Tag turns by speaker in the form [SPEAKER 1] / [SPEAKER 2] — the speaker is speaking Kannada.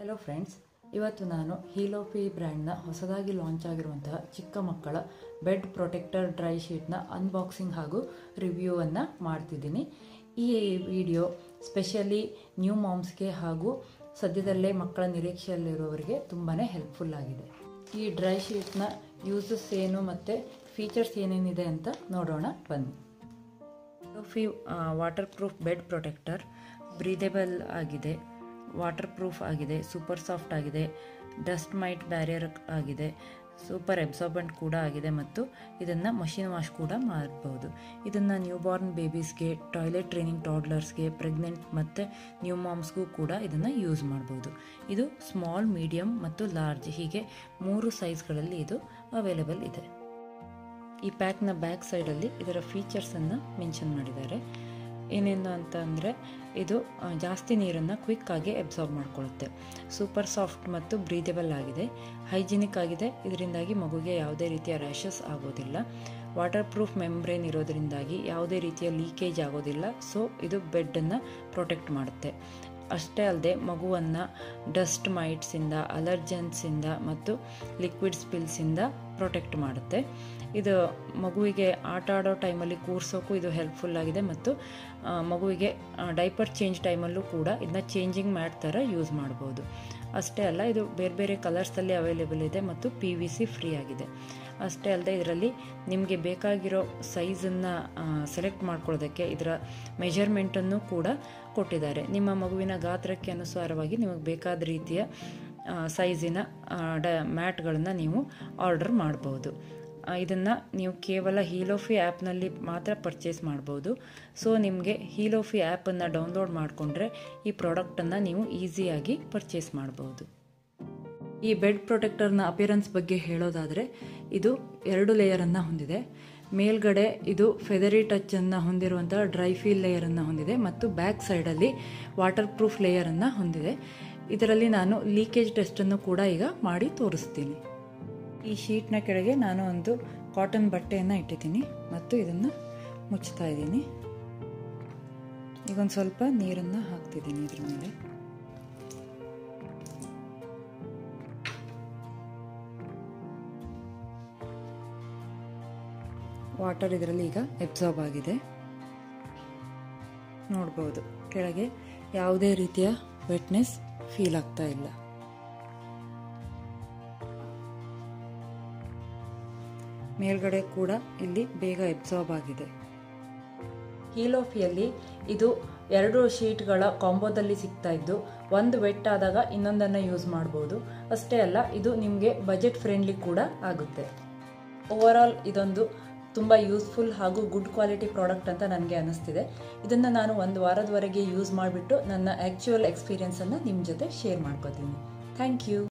[SPEAKER 1] ಹಲೋ ಫ್ರೆಂಡ್ಸ್ ಇವತ್ತು ನಾನು ಹೀಲೋಫಿ ಬ್ರ್ಯಾಂಡ್ನ ಹೊಸದಾಗಿ ಲಾಂಚ್ ಆಗಿರುವಂತಹ ಚಿಕ್ಕ ಮಕ್ಕಳ ಬೆಡ್ ಪ್ರೊಟೆಕ್ಟರ್ ಡ್ರೈ ಶೀಟ್ನ ಅನ್ಬಾಕ್ಸಿಂಗ್ ಹಾಗೂ ರಿವ್ಯೂವನ್ನು ಮಾಡ್ತಿದ್ದೀನಿ ಈ ವಿಡಿಯೋ ಸ್ಪೆಷಲಿ ನ್ಯೂ ಮಾಮ್ಸ್ಗೆ ಹಾಗೂ ಸದ್ಯದಲ್ಲೇ ಮಕ್ಕಳ ನಿರೀಕ್ಷೆಯಲ್ಲಿರುವವರಿಗೆ ತುಂಬಾ ಹೆಲ್ಪ್ಫುಲ್ ಆಗಿದೆ ಈ ಡ್ರೈ ಶೀಟ್ನ ಯೂಸಸ್ ಏನು ಮತ್ತು ಫೀಚರ್ಸ್ ಏನೇನಿದೆ ಅಂತ ನೋಡೋಣ ಬನ್ನಿ Lofi waterproof bed protector breathable ಆಗಿದೆ ವಾಟರ್ ಪ್ರೂಫ್ ಆಗಿದೆ ಸೂಪರ್ ಸಾಫ್ಟ್ ಆಗಿದೆ ಡಸ್ಟ್ ಮೈಟ್ ಬ್ಯಾರಿಯರ್ ಆಗಿದೆ ಸೂಪರ್ ಎಬ್ಸಾರ್ಬೆಂಟ್ ಕೂಡ ಆಗಿದೆ ಮತ್ತು ಇದನ್ನು ಮಷಿನ್ ವಾಶ್ ಕೂಡ ಮಾಡಬಹುದು ಇದನ್ನು ನ್ಯೂ ಬಾರ್ನ್ ಬೇಬೀಸ್ಗೆ ಟಾಯ್ಲೆಟ್ ಟ್ರೈನಿಂಗ್ ಟಾಡ್ಲರ್ಸ್ಗೆ ಪ್ರೆಗ್ನೆಂಟ್ ಮತ್ತು ನ್ಯೂ ಮಾಮ್ಸ್ಗೂ ಕೂಡ ಇದನ್ನು ಯೂಸ್ ಮಾಡ್ಬೋದು ಇದು ಸ್ಮಾಲ್ ಮೀಡಿಯಮ್ ಮತ್ತು ಲಾರ್ಜ್ ಹೀಗೆ ಮೂರು ಸೈಜ್ಗಳಲ್ಲಿ ಇದು ಅವೈಲೇಬಲ್ ಇದೆ ಈ ಪ್ಯಾಕ್ನ ಬ್ಯಾಕ್ ಸೈಡಲ್ಲಿ ಇದರ ಫೀಚರ್ಸನ್ನು ಮೆನ್ಷನ್ ಮಾಡಿದ್ದಾರೆ ಏನೇನು ಅಂತ ಅಂದರೆ ಇದು ಆ, ಜಾಸ್ತಿ ನೀರನ್ನು ಕ್ವಿಕ್ಕಾಗಿ ಅಬ್ಸಾರ್ಬ್ ಮಾಡ್ಕೊಳ್ಳುತ್ತೆ ಸೂಪರ್ ಸಾಫ್ಟ್ ಮತ್ತು ಬ್ರೀದೆಬಲ್ ಆಗಿದೆ ಹೈಜಿನಿಕ್ ಆಗಿದೆ ಇದರಿಂದಾಗಿ ಮಗುಗೆ ಯಾವುದೇ ರೀತಿಯ ರ್ಯಾಷಸ್ ಆಗೋದಿಲ್ಲ ವಾಟರ್ ಪ್ರೂಫ್ ಮೆಂಬ್ರೇನ್ ಇರೋದರಿಂದಾಗಿ ಯಾವುದೇ ರೀತಿಯ ಲೀಕೇಜ್ ಆಗೋದಿಲ್ಲ ಸೊ ಇದು ಬೆಡ್ಡನ್ನು ಪ್ರೊಟೆಕ್ಟ್ ಮಾಡುತ್ತೆ ಅಷ್ಟೇ ಅಲ್ಲದೆ ಮಗುವನ್ನು ಡಸ್ಟ್ ಮೈಟ್ಸಿಂದ ಅಲರ್ಜೆನ್ಸಿಂದ ಮತ್ತು ಲಿಕ್ವಿಡ್ ಸ್ಪಿಲ್ಸಿಂದ ಪ್ರೊಟೆಕ್ಟ್ ಮಾಡುತ್ತೆ ಇದು ಮಗುವಿಗೆ ಆಟ ಆಡೋ ಟೈಮಲ್ಲಿ ಕೂರ್ಸೋಕ್ಕೂ ಇದು ಹೆಲ್ಪ್ಫುಲ್ ಆಗಿದೆ ಮತ್ತು ಆ, ಮಗುವಿಗೆ ಡೈಪರ್ ಚೇಂಜ್ ಟೈಮಲ್ಲೂ ಕೂಡ ಇದನ್ನ ಚೇಂಜಿಂಗ್ ಮ್ಯಾಟ್ ಥರ ಯೂಸ್ ಮಾಡ್ಬೋದು ಅಷ್ಟೇ ಅಲ್ಲ ಇದು ಬೇರೆ ಬೇರೆ ಕಲರ್ಸಲ್ಲಿ ಅವೈಲೇಬಲ್ ಇದೆ ಮತ್ತು ಪಿ ವಿ ಸಿ ಫ್ರೀ ಆಗಿದೆ ಅಷ್ಟೇ ಅಲ್ಲದೆ ಇದರಲ್ಲಿ ನಿಮಗೆ ಬೇಕಾಗಿರೋ ಸೈಜನ್ನು ಸೆಲೆಕ್ಟ್ ಮಾಡ್ಕೊಳ್ಳೋದಕ್ಕೆ ಇದರ ಮೆಜರ್ಮೆಂಟನ್ನು ಕೂಡ ಕೊಟ್ಟಿದ್ದಾರೆ ನಿಮ್ಮ ಮಗುವಿನ ಗಾತ್ರಕ್ಕೆ ಅನುಸಾರವಾಗಿ ನಿಮಗೆ ಬೇಕಾದ ರೀತಿಯ ಸೈಜಿನ ಡ ಮ್ಯಾಟ್ಗಳನ್ನು ನೀವು ಆರ್ಡರ್ ಮಾಡ್ಬೋದು ಇದನ್ನು ನೀವು ಕೇವಲ ಹೀಲೋಫಿ ಆ್ಯಪ್ನಲ್ಲಿ ಮಾತ್ರ ಪರ್ಚೇಸ್ ಮಾಡ್ಬೋದು ಸೊ ನಿಮಗೆ ಹೀಲೋಫಿ ಆ್ಯಪನ್ನು ಡೌನ್ಲೋಡ್ ಮಾಡಿಕೊಂಡ್ರೆ ಈ ಪ್ರಾಡಕ್ಟನ್ನು ನೀವು ಈಸಿಯಾಗಿ ಪರ್ಚೇಸ್ ಮಾಡ್ಬೋದು ಈ ಬೆಡ್ ಪ್ರೊಟೆಕ್ಟರ್ನ ಅಪಿಯರೆನ್ಸ್ ಬಗ್ಗೆ ಹೇಳೋದಾದರೆ ಇದು ಎರಡು ಲೇಯರನ್ನು ಹೊಂದಿದೆ ಮೇಲ್ಗಡೆ ಇದು ಫೆದರಿ ಟಚ್ಚನ್ನು ಹೊಂದಿರುವಂತಹ ಡ್ರೈ ಫೀಲ್ ಲೇಯರನ್ನು ಹೊಂದಿದೆ ಮತ್ತು ಬ್ಯಾಕ್ ಸೈಡಲ್ಲಿ ವಾಟರ್ ಪ್ರೂಫ್ ಲೇಯರನ್ನು ಹೊಂದಿದೆ ಇದರಲ್ಲಿ ನಾನು ಲೀಕೇಜ್ ಟೆಸ್ಟನ್ನು ಕೂಡ ಈಗ ಮಾಡಿ ತೋರಿಸ್ತೀನಿ ಈ ಶೀಟ್ನ ಕೆಳಗೆ ನಾನು ಒಂದು ಕಾಟನ್ ಬಟ್ಟೆಯನ್ನು ಇಟ್ಟಿದ್ದೀನಿ ಮತ್ತು ಇದನ್ನು ಮುಚ್ತಾ ಇದ್ದೀನಿ ಈಗ ಒಂದು ಸ್ವಲ್ಪ ನೀರನ್ನು ಹಾಕ್ತಿದ್ದೀನಿ ಇದ್ರ ಮೇಲೆ ವಾಟರ್ ಇದರಲ್ಲಿ ಈಗ ಎಬ್ಸಾರ್ಬ್ ಆಗಿದೆ ನೋಡ್ಬೋದು ಕೆಳಗೆ ಯಾವುದೇ ರೀತಿಯ ವೆಟ್ನೆಸ್ ಫೀಲ್ ಆಗ್ತಾ ಇಲ್ಲ ಮೇಲ್ಗಡೆ ಕೂಡ ಇಲ್ಲಿ ಬೇಗ ಎಬ್ಸಾರ್ಬ್ ಆಗಿದೆ ಹೀಲೋಫಿಯಲ್ಲಿ ಇದು ಎರಡು ಶೀಟ್ಗಳ ಕಾಂಬೋದಲ್ಲಿ ಸಿಗ್ತಾ ಇದ್ದು ಒಂದು ವೆಟ್ ಆದಾಗ ಇನ್ನೊಂದನ್ನು ಯೂಸ್ ಮಾಡ್ಬೋದು ಅಷ್ಟೇ ಅಲ್ಲ ಇದು ನಿಮಗೆ ಬಜೆಟ್ ಫ್ರೆಂಡ್ಲಿ ಕೂಡ ಆಗುತ್ತೆ ಓವರ್ ಆಲ್ ಇದೊಂದು ತುಂಬ ಯೂಸ್ಫುಲ್ ಹಾಗೂ ಗುಡ್ ಕ್ವಾಲಿಟಿ ಪ್ರಾಡಕ್ಟ್ ಅಂತ ನನಗೆ ಅನ್ನಿಸ್ತಿದೆ ಇದನ್ನು ನಾನು ಒಂದು ವಾರದವರೆಗೆ ಯೂಸ್ ಮಾಡಿಬಿಟ್ಟು ನನ್ನ ಆ್ಯಕ್ಚುಯಲ್ ಎಕ್ಸ್ಪೀರಿಯನ್ಸನ್ನು ನಿಮ್ಮ ಜೊತೆ ಶೇರ್ ಮಾಡ್ಕೋತೀನಿ ಥ್ಯಾಂಕ್ ಯು